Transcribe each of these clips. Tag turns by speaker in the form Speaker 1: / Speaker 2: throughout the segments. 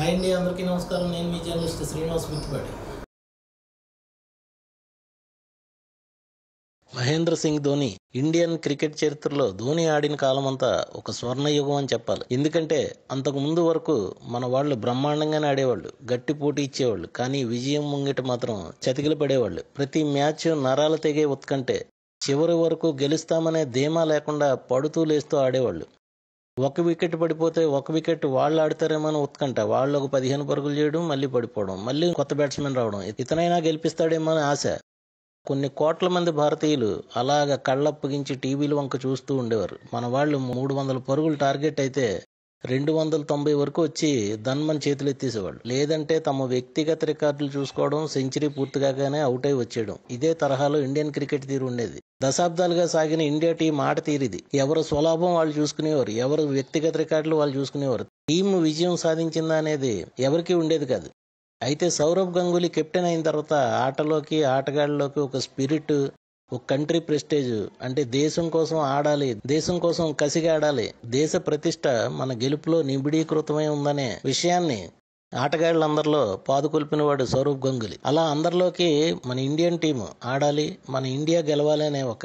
Speaker 1: hi అండి అందరికీ నమస్కారం నేను మీ journalist Srinivas Mittipati Mahendra Singh Dhoni Indian cricket చరిత్రలో ధోని ఆడిన కాలమంతా ఒక స్వర్ణయుగం అని చెప్పాలి ఎందుకంటే అంతకు ముందు వరకు మన వాళ్ళు బ్రహ్మాండంగానే ఆడేవాళ్ళు గట్టి పోటీ ఇచ్చేవాళ్ళు కానీ విజయం ముంగిట మాత్రం చతికిల పడేవాళ్ళు ప్రతి మ్యాచ్ నరాలు తెగే ఉత్కంటే చివరి వరకు గెలుస్తామనే ధీమా లేకుండా పడుతూ లేస్తూ ఆడేవాళ్ళు ఒక వికెట్ పడిపోతే ఒక వికెట్ వాళ్ళు ఆడతారేమో అని ఉత్కంట వాళ్ళు ఒక పదిహేను పరుగులు చేయడం మళ్ళీ పడిపోవడం మళ్ళీ కొత్త బ్యాట్స్మెన్ రావడం ఇతనైనా గెలిపిస్తాడేమో అని ఆశ కొన్ని కోట్ల మంది భారతీయులు అలాగ కళ్ళప్పగించి టీవీలు వంక చూస్తూ ఉండేవారు మన వాళ్ళు మూడు వందల పరుగులు టార్గెట్ అయితే రెండు వందల తొంభై వరకు వచ్చి ధన్మన్ చేతులు ఎత్తేసేవాళ్ళు లేదంటే తమ వ్యక్తిగత రికార్డులు చూసుకోవడం సెంచరీ పూర్తి కాగానే అవుట్ అయి వచ్చేయడం ఇదే తరహాలో ఇండియన్ క్రికెట్ తీరు ఉండేది దశాబ్దాలుగా సాగిన ఇండియా టీం ఆట తీరిది ఎవరు స్వలాభం వాళ్ళు చూసుకునేవారు ఎవరు వ్యక్తిగత రికార్డులు వాళ్ళు చూసుకునేవారు టీం విజయం సాధించిందా అనేది ఎవరికీ ఉండేది కాదు అయితే సౌరవ్ గంగూలీ కెప్టెన్ అయిన తర్వాత ఆటలోకి ఆటగాళ్ళలోకి ఒక స్పిరిట్ ఒక కంట్రీ ప్రెస్టేజ్ అంటే దేశం కోసం ఆడాలి దేశం కోసం కసిగా ఆడాలి దేశ ప్రతిష్ట మన గెలుపులో నిబిడీకృతమై ఉందనే విషయాన్ని ఆటగాళ్ళందరిలో పాదుకొల్పిన వాడు సౌరవ్ గంగులీ అలా అందరిలోకి మన ఇండియన్ టీం ఆడాలి మన ఇండియా గెలవాలి అనే ఒక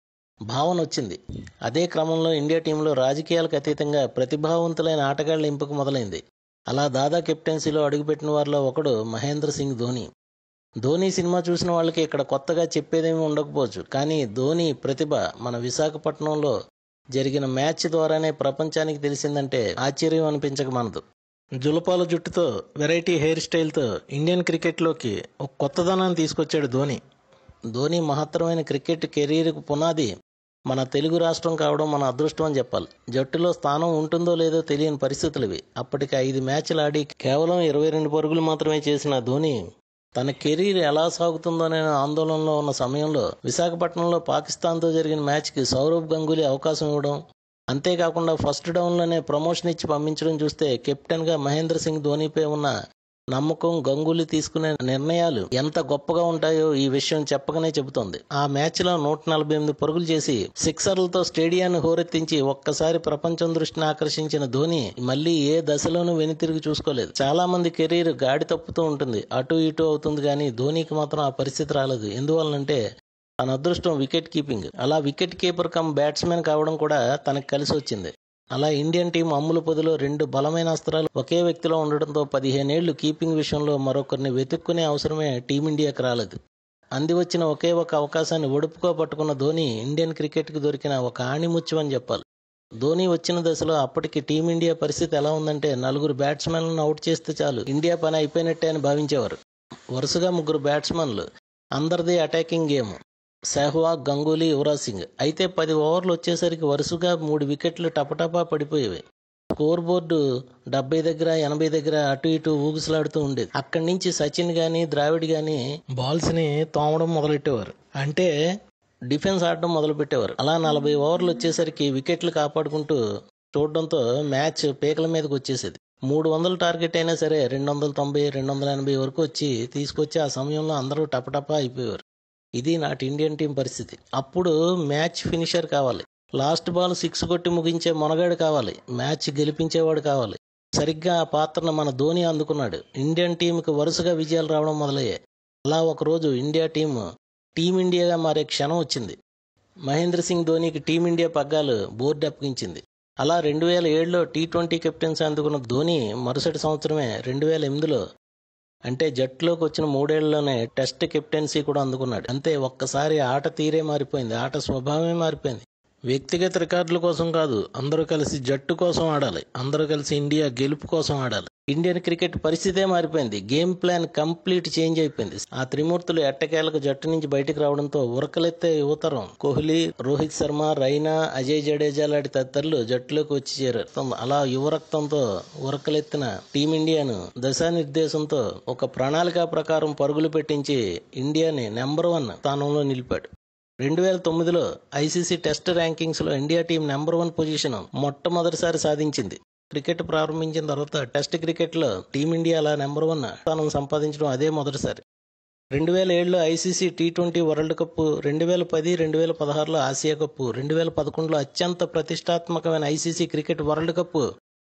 Speaker 1: భావన వచ్చింది అదే క్రమంలో ఇండియా టీంలో రాజకీయాలకు అతీతంగా ప్రతిభావంతులైన ఆటగాళ్ల ఎంపిక మొదలైంది అలా దాదా కెప్టెన్సీలో అడుగుపెట్టిన వారిలో ఒకడు మహేంద్ర సింగ్ ధోని ధోని సినిమా చూసిన వాళ్ళకి ఇక్కడ కొత్తగా చెప్పేదేమీ ఉండకపోవచ్చు కానీ ధోని ప్రతిభ మన విశాఖపట్నంలో జరిగిన మ్యాచ్ ద్వారానే ప్రపంచానికి తెలిసిందంటే ఆశ్చర్యం అనిపించక మనదు జులపాల జుట్టుతో వెరైటీ హెయిర్ స్టైల్తో ఇండియన్ క్రికెట్లోకి ఒక కొత్తదనాన్ని తీసుకొచ్చాడు ధోని ధోని మహత్తరమైన క్రికెట్ కెరీర్కు పునాది మన తెలుగు రాష్ట్రం కావడం మన అదృష్టం అని చెప్పాలి జట్టులో స్థానం ఉంటుందో లేదో తెలియని పరిస్థితులు ఇవి అప్పటికి ఐదు మ్యాచ్లు ఆడి కేవలం ఇరవై రెండు పరుగులు మాత్రమే చేసిన ధోని తన కెరీర్ ఎలా సాగుతుందోనే ఆందోళనలో ఉన్న సమయంలో విశాఖపట్నంలో పాకిస్తాన్తో జరిగిన మ్యాచ్కి సౌరవ్ గంగూలీ అవకాశం ఇవ్వడం అంతేకాకుండా ఫస్ట్ డౌన్లోనే ప్రమోషన్ ఇచ్చి పంపించడం చూస్తే కెప్టెన్గా మహేంద్ర సింగ్ ధోనిపై ఉన్న నమ్మకం గంగూలీ తీసుకునే నిర్ణయాలు ఎంత గొప్పగా ఉంటాయో ఈ విషయం చెప్పకనే చెబుతోంది ఆ మ్యాచ్ లో నూట నలభై ఎనిమిది పరుగులు చేసి సిక్సర్లతో స్టేడియాన్ని హోరెత్తించి ఒక్కసారి ప్రపంచం దృష్టిని ఆకర్షించిన ధోని మళ్ళీ ఏ దశలోనూ వెనుతిరిగి చూసుకోలేదు చాలా మంది కెరీర్ గాడి తప్పుతూ ఉంటుంది అటు ఇటు అవుతుంది కానీ ధోనికి మాత్రం ఆ పరిస్థితి రాలేదు ఎందువల్లంటే తన అదృష్టం వికెట్ కీపింగ్ అలా వికెట్ కీపర్ కమ్ బ్యాట్స్మెన్ కావడం కూడా తనకు కలిసి వచ్చింది అలా ఇండియన్ టీం అమ్ముల పొదిలో రెండు బలమైన అస్త్రాలు ఒకే వ్యక్తిలో ఉండడంతో పదిహేనేళ్లు కీపింగ్ విషయంలో మరొకరిని వెతుక్కునే అవసరమే టీమిండియాకి రాలేదు అంది వచ్చిన ఒకే ఒక అవకాశాన్ని ఒడుపుకో పట్టుకున్న ధోని ఇండియన్ క్రికెట్కి దొరికిన ఒక ఆణిముత్యం అని చెప్పాలి ధోని వచ్చిన దశలో అప్పటికి టీమిండియా పరిస్థితి ఎలా ఉందంటే నలుగురు బ్యాట్స్మెన్లను అవుట్ చేస్తే చాలు ఇండియా పని అయిపోయినట్టే అని భావించేవారు వరుసగా ముగ్గురు బ్యాట్స్మెన్లు అందరిది అటాకింగ్ గేమ్ సెహ్వాగ్ గంగూలీ యువరాజ్ సింగ్ అయితే పది ఓవర్లు వచ్చేసరికి వరుసగా మూడు వికెట్లు టపటపా పడిపోయేవి స్కోర్ బోర్డు డెబ్బై దగ్గర ఎనభై దగ్గర అటు ఇటు ఊగుసలాడుతూ ఉండేది అక్కడి నుంచి సచిన్ గాని ద్రావిడ్ గాని బాల్స్ ని తోమడం మొదలెట్టేవారు అంటే డిఫెన్స్ ఆడడం మొదలు పెట్టేవారు అలా నలభై ఓవర్లు వచ్చేసరికి వికెట్లు కాపాడుకుంటూ చూడడంతో మ్యాచ్ పీకల మీదకి వచ్చేసేది మూడు వందల టార్గెట్ అయినా సరే రెండు వందల తొంభై రెండు వందల ఎనభై వరకు వచ్చి తీసుకొచ్చి ఆ సమయంలో అందరూ టపటపా అయిపోయేవారు ఇది నాటి ఇండియన్ టీం పరిస్థితి అప్పుడు మ్యాచ్ ఫినిషర్ కావాలి లాస్ట్ బాల్ సిక్స్ కొట్టి ముగించే మొనగాడు కావాలి మ్యాచ్ గెలిపించేవాడు కావాలి సరిగ్గా ఆ పాత్రను మన ధోని అందుకున్నాడు ఇండియన్ టీంకి వరుసగా విజయాలు రావడం మొదలయ్యాయి అలా ఒకరోజు ఇండియా టీం టీమిండియాగా మారే క్షణం వచ్చింది మహేంద్ర సింగ్ ధోనికి టీమిండియా పగ్గాలు బోర్డు అప్పగించింది అలా రెండు వేల ఏడులో టీ ట్వంటీ కెప్టెన్సీ అందుకున్న ధోని మరుసటి సంవత్సరమే రెండు వేల ఎనిమిదిలో అంటే జట్టులోకి వచ్చిన మూడేళ్లలోనే టెస్ట్ కెప్టెన్సీ కూడా అందుకున్నాడు అంతే ఒక్కసారి ఆట తీరే మారిపోయింది ఆట స్వభావమే మారిపోయింది వ్యక్తిగత రికార్డుల కోసం కాదు అందరూ కలిసి జట్టు కోసం ఆడాలి అందరూ కలిసి ఇండియా గెలుపు కోసం ఆడాలి ఇండియన్ క్రికెట్ పరిస్థితే మారిపోయింది గేమ్ ప్లాన్ కంప్లీట్ చేంజ్ అయిపోయింది ఆ త్రిమూర్తులు ఎట్టకేలకు జట్టు నుంచి బయటకు రావడంతో ఉరకలెత్తే యువతరం కోహ్లీ రోహిత్ శర్మ రైనా అజయ్ జడేజా లాంటి తదితరులు జట్టులోకి వచ్చి చేరారు అలా యువరక్తంతో ఉరకలెత్తిన టీమిండియాను దశానిర్దేశంతో ఒక ప్రణాళిక ప్రకారం పరుగులు పెట్టించి ఇండియాని నెంబర్ వన్ స్థానంలో నిలిపాడు రెండు వేల తొమ్మిదిలో ఐసీసీ టెస్ట్ ర్యాంకింగ్స్లో India team number one position మొట్టమొదటిసారి సాధించింది క్రికెట్ ప్రారంభించిన తర్వాత టెస్ట్ క్రికెట్లో టీమిండియా అలా నెంబర్ వన్ స్థానం సంపాదించడం అదే మొదటిసారి రెండు వేల ఏడులో ICC T twenty world cup రెండు వేల పది రెండు వేల పదహారులో ఆసియా కప్ రెండు వేల పదకొండులో అత్యంత ప్రతిష్టాత్మకమైన ICC cricket world cup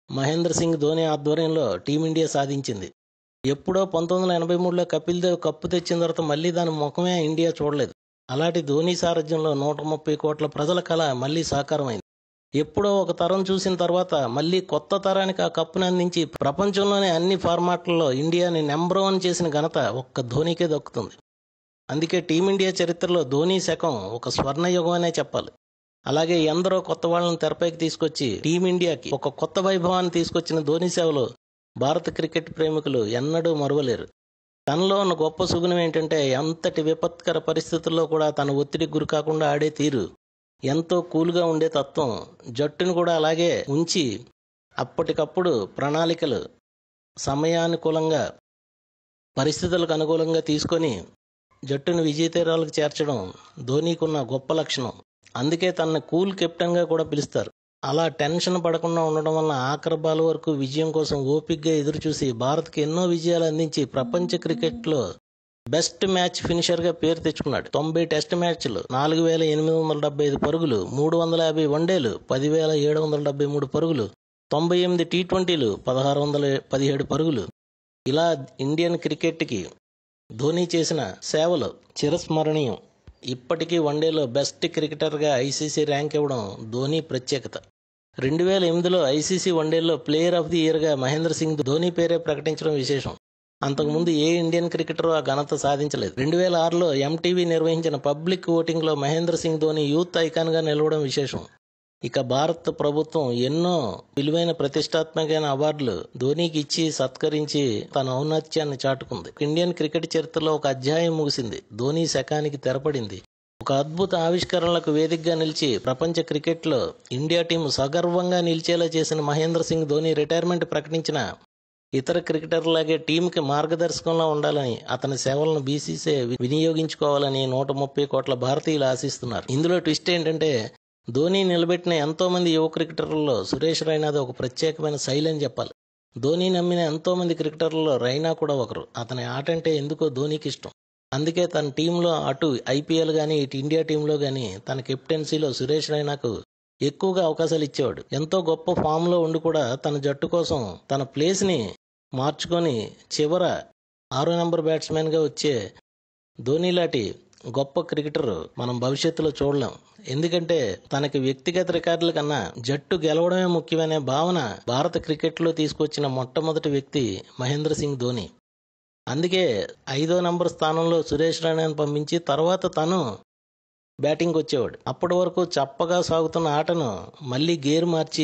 Speaker 1: Mahendra Singh Dhoni ఆధ్వర్యంలో టీమిండియా సాధించింది ఎప్పుడో పంతొమ్మిది వందల ఎనభై మూడులో కపిల్ దేవ్ కప్పు తెచ్చిన తర్వాత మళ్ళీ దాని ముఖమే ఇండియా చూడలేదు అలాంటి ధోని సారథ్యంలో నూట ముప్పై కోట్ల ప్రజల కళ మళ్ళీ సాకారమైంది ఎప్పుడో ఒక తరం చూసిన తర్వాత మళ్ళీ కొత్త తరానికి ఆ కప్పుని అందించి ప్రపంచంలోనే అన్ని ఫార్మాట్లలో ఇండియాని నెంబర్ వన్ చేసిన ఘనత ఒక్క ధోనికే దక్కుతుంది అందుకే టీమిండియా చరిత్రలో ధోని శకం ఒక స్వర్ణయుగం అనే చెప్పాలి అలాగే ఎందరో కొత్త వాళ్ళని తెరపైకి తీసుకొచ్చి టీమిండియాకి ఒక కొత్త వైభవాన్ని తీసుకొచ్చిన ధోని సేవలో భారత క్రికెట్ ప్రేమికులు ఎన్నడూ మరువలేరు తనలో ఉన్న గొప్ప సుగుణం ఏంటంటే ఎంతటి విపత్కర పరిస్థితుల్లో కూడా తన ఒత్తిడికి గురి కాకుండా ఆడే తీరు ఎంతో కూల్గా ఉండే తత్వం జట్టును కూడా అలాగే ఉంచి అప్పటికప్పుడు ప్రణాళికలు సమయానుకూలంగా పరిస్థితులకు అనుకూలంగా తీసుకొని జట్టును విజయతీరాలకు చేర్చడం ధోనీకున్న గొప్ప లక్షణం అందుకే తనని కూల్ కెప్టెన్గా కూడా పిలుస్తారు అలా టెన్షన్ పడకుండా ఉండడం వల్ల ఆఖరి బాల్ వరకు విజయం కోసం ఓపిక్గా ఎదురుచూసి భారత్కి ఎన్నో విజయాలు అందించి ప్రపంచ క్రికెట్లో బెస్ట్ మ్యాచ్ ఫినిషర్గా పేరు తెచ్చుకున్నాడు తొంభై టెస్ట్ మ్యాచ్లు నాలుగు వేల ఎనిమిది వందల డెబ్బై ఐదు పరుగులు మూడు వందల యాభై వన్డేలు పదివేల ఏడు వందల డెబ్బై మూడు పరుగులు తొంభై ఎనిమిది టీ ట్వంటీలు పదహారు వందల పదిహేడు పరుగులు ఇలా ఇండియన్ క్రికెట్కి ధోని చేసిన సేవలు చిరస్మరణీయం ఇప్పటికీ వన్డేలో బెస్ట్ క్రికెటర్గా ఐసీసీ ర్యాంక్ ఇవ్వడం ధోని ప్రత్యేకత రెండు వేల ఎనిమిదిలో ఐసీసీ వన్డేలో ప్లేయర్ ఆఫ్ ది ఇయర్గా మహేంద్ర సింగ్ ధోని పేరే ప్రకటించడం విశేషం అంతకుముందు ఏ ఇండియన్ క్రికెటర్ ఆ ఘనత సాధించలేదు రెండు వేల ఆరులో ఎంటీవీ నిర్వహించిన పబ్లిక్ ఓటింగ్లో మహేంద్ర సింగ్ ధోని యూత్ ఐకాన్గా నిలవడం విశేషం ఇక భారత ప్రభుత్వం ఎన్నో విలువైన ప్రతిష్టాత్మకమైన అవార్డులు ధోనికి ఇచ్చి సత్కరించి తన ఔన్నత్యాన్ని చాటుకుంది ఇండియన్ క్రికెట్ చరిత్రలో ఒక అధ్యాయం ముగిసింది ధోని శకానికి తెరపడింది ఒక అద్భుత ఆవిష్కరణలకు వేదికగా నిలిచి ప్రపంచ క్రికెట్లో ఇండియా టీం సగర్వంగా నిలిచేలా చేసిన మహేంద్ర సింగ్ ధోని రిటైర్మెంట్ ప్రకటించిన ఇతర క్రికెటర్లాగే టీంకి మార్గదర్శకంలో ఉండాలని అతని సేవలను బీసీసీ వినియోగించుకోవాలని నూట ముప్పై కోట్ల భారతీయులు ఆశిస్తున్నారు ఇందులో ట్విస్ట్ ఏంటంటే ధోని నిలబెట్టిన ఎంతో మంది యువ క్రికెటర్లలో సురేష్ రైనాది ఒక ప్రత్యేకమైన శైలి అని చెప్పాలి ధోని నమ్మిన ఎంతో మంది క్రికెటర్లలో రైనా కూడా ఒకరు అతని ఆట అంటే ఎందుకో ధోనికి ఇష్టం అందుకే తన టీంలో అటు ఐపీఎల్ కానీ ఇటు ఇండియా టీంలో కానీ తన కెప్టెన్సీలో సురేష్ రైనాకు ఎక్కువగా అవకాశాలు ఇచ్చేవాడు ఎంతో గొప్ప ఫామ్లో ఉండి కూడా తన జట్టు కోసం తన ప్లేస్ని మార్చుకొని చివర ఆరో నెంబర్ బ్యాట్స్మెన్గా వచ్చే ధోని లాంటి గొప్ప క్రికెటర్ మనం భవిష్యత్తులో చూడలేం ఎందుకంటే తనకి వ్యక్తిగత రికార్డుల కన్నా జట్టు గెలవడమే ముఖ్యమనే భావన భారత క్రికెట్లో తీసుకొచ్చిన మొట్టమొదటి వ్యక్తి మహేంద్ర సింగ్ ధోని అందుకే ఐదో నంబర్ స్థానంలో సురేష్ రైనాని పంపించి తర్వాత తను బ్యాటింగ్ వచ్చేవాడు అప్పటి వరకు చప్పగా సాగుతున్న ఆటను మళ్ళీ గేర్ మార్చి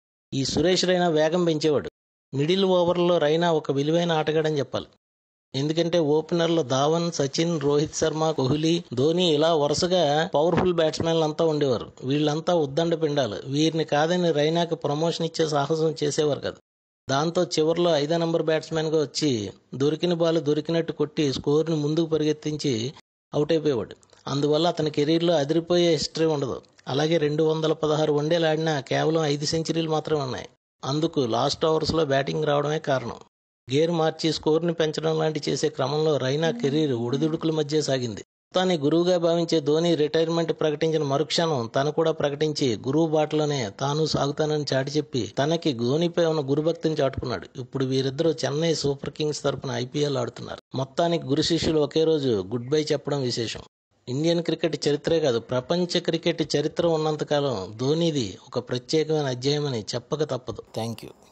Speaker 1: ఈ సురేష్ రైనా వేగం పెంచేవాడు మిడిల్ ఓవర్లో రైనా ఒక విలువైన ఆటగాడని చెప్పాలి ఎందుకంటే ఓపెనర్లో ధావన్ సచిన్ రోహిత్ శర్మ కోహ్లీ ధోని ఇలా వరుసగా పవర్ఫుల్ బ్యాట్స్మెన్లు అంతా ఉండేవారు వీళ్ళంతా ఉద్దండ పిండాలు వీరిని కాదని రైనాకి ప్రమోషన్ ఇచ్చే సాహసం చేసేవారు కదా దాంతో చివరిలో ఐదో నంబర్ బ్యాట్స్మెన్గా వచ్చి దొరికిన బాల్ దొరికినట్టు కొట్టి స్కోర్ని ముందుకు పరిగెత్తించి అవుట్ అయిపోయేవాడు అందువల్ల అతని కెరీర్లో అదిరిపోయే హిస్టరీ ఉండదు అలాగే రెండు వందల పదహారు వన్డేలు ఆడినా కేవలం ఐదు సెంచరీలు మాత్రమే ఉన్నాయి అందుకు లాస్ట్ ఓవర్స్లో బ్యాటింగ్ రావడమే కారణం గేర్ మార్చి స్కోర్ని పెంచడం లాంటి చేసే క్రమంలో రైనా కెరీర్ ఒడిదుడుకుల మధ్య సాగింది తాను గురువుగా భావించే ధోని రిటైర్మెంట్ ప్రకటించిన మరుక్షణం తను కూడా ప్రకటించి గురువు బాటలోనే తాను సాగుతానని చాటి చెప్పి తనకి ధోనిపై ఉన్న గురుభక్తిని చాటుకున్నాడు ఇప్పుడు వీరిద్దరూ చెన్నై సూపర్ కింగ్స్ తరపున ఐపీఎల్ ఆడుతున్నారు మొత్తానికి గురు శిష్యులు ఒకే రోజు గుడ్ బై చెప్పడం విశేషం ఇండియన్ క్రికెట్ చరిత్రే కాదు ప్రపంచ క్రికెట్ చరిత్ర ఉన్నంతకాలం ధోనిది ఒక ప్రత్యేకమైన అధ్యాయం అని చెప్పక తప్పదు థ్యాంక్ యూ